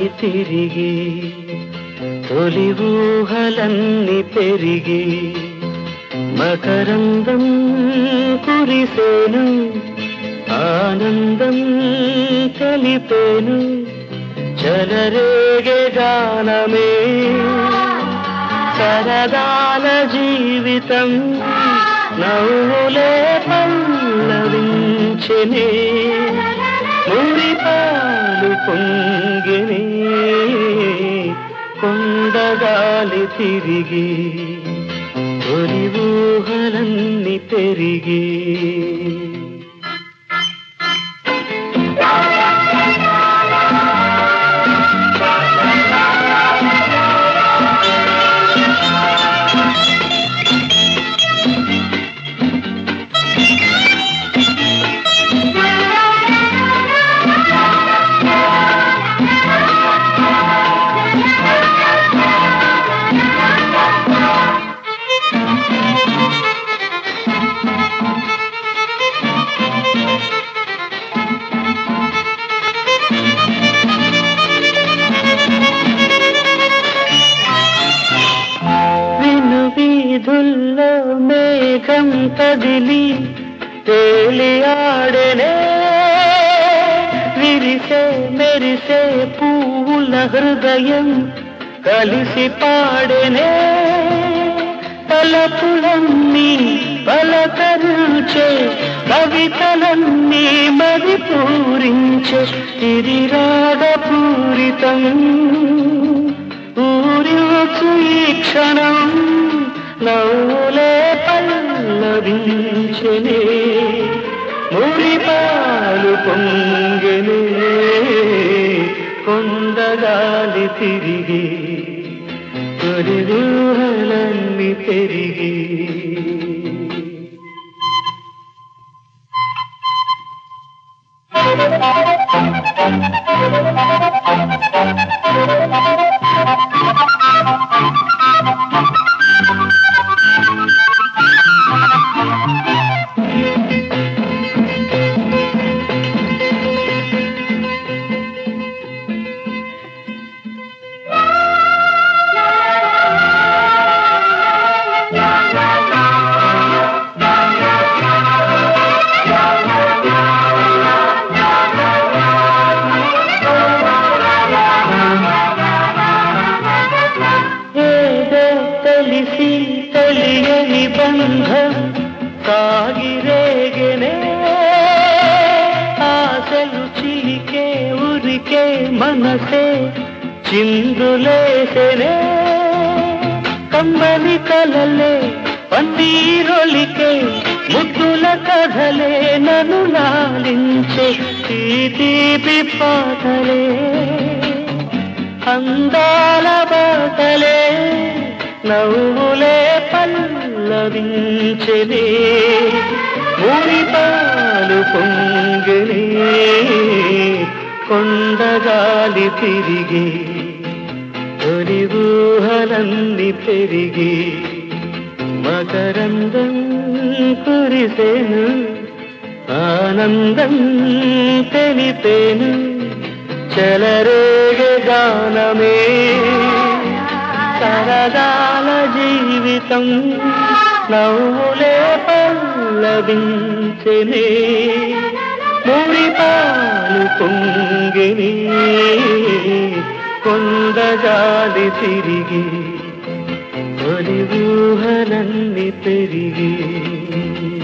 తిరిగి తొలి ఊహలన్నీ పెరిగి మకరందం కురిసేను ఆనందం తెలిపేను చలరేగే గానమే సరదాల జీవితం నవ్వులే పల్లవించెనే మురిపాలు పొంగినే కొండగాలి తిరిగి తొలి ఊహలన్నీ పెరిగి విను వీధుల్లో మేఘం కదిలి తేలి ఆడెనే విరిసే మెరిసే పువ్వుల హృదయం కలిసి పాడెనే తలపులన్నీ పలకరించే కవితలన్నీ మది పూరించే ఇది రాగపూరితం ఊరివచ్చు ఈ క్షణం నవ్వులే పల్లవించనే మురిపాలు పొంగనే కొండగాలి తిరిగి తొలి ఊహలన్నీ పెరిగి ఏదో తెలిసి తెలియని బంధం సాగిరేగనే ఆశలు చిలికే ఉరికే మనసే చిందులేసెనే కమ్మని కలలే పన్నీరొలికే ముద్దుల కథలే నన్ను లాలించే ఈ తీపి పాటలే అందాల బాటలే నవ్వులే పల్లవించలే మురిపాలు పొంగలే కొండగాలి తిరిగి తొలి ఊహలన్నీ పెరిగి మకరందం కురిసేను ఆనందం తెలిపేను చలరేగ గానమే సరదాల జీవితం నవ్వులే పల్లవించనే మురిపాలు పొంగిని కొండగాలి తిరిగి తొలి ఊహలన్నీ పెరిగి